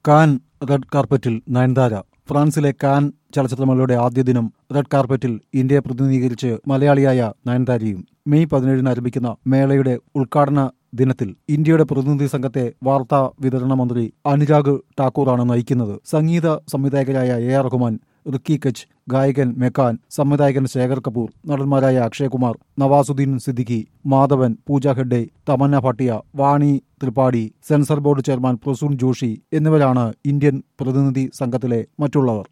can red കാർപ്പറ്റിൽ Nayanthara ഫ്രാൻസിലെ can ചലച്ചിത്രമേളയുടെ ആദ്യ ദിനം റെഡ് കാർപ്പറ്റിൽ ഇന്ത്യയെ പ്രതിനിധീകരിച്ച് മലയാളിയായ നയൻതാരയും മെയ് പതിനേഴിന് ആരംഭിക്കുന്ന മേളയുടെ ഉദ്ഘാടന ദിനത്തിൽ ഇന്ത്യയുടെ പ്രതിനിധി സംഘത്തെ വാർത്താ വിതരണ മന്ത്രി അനുരാഗ് ഠാക്കൂറാണ് നയിക്കുന്നത് സംഗീത സംവിധായകരായ A R Rahman Ricky Kutch ഗായകൻ മെക്കാൻ സംവിധായകൻ ശേഖർ കപൂർ നടന്മാരായ അക്ഷയകുമാർ നവാസുദ്ദീൻ സിദ്ദിഖി മാധവൻ പൂജ ഹെഗ്ഡെ തമന്ന ഭാട്ടിയ വാണി Tripathi censor board chairman Prasoon Joshi എന്നിവരാണ് ഇന്ത്യൻ പ്രതിനിധി സംഘത്തിലെ മറ്റുള്ളവർ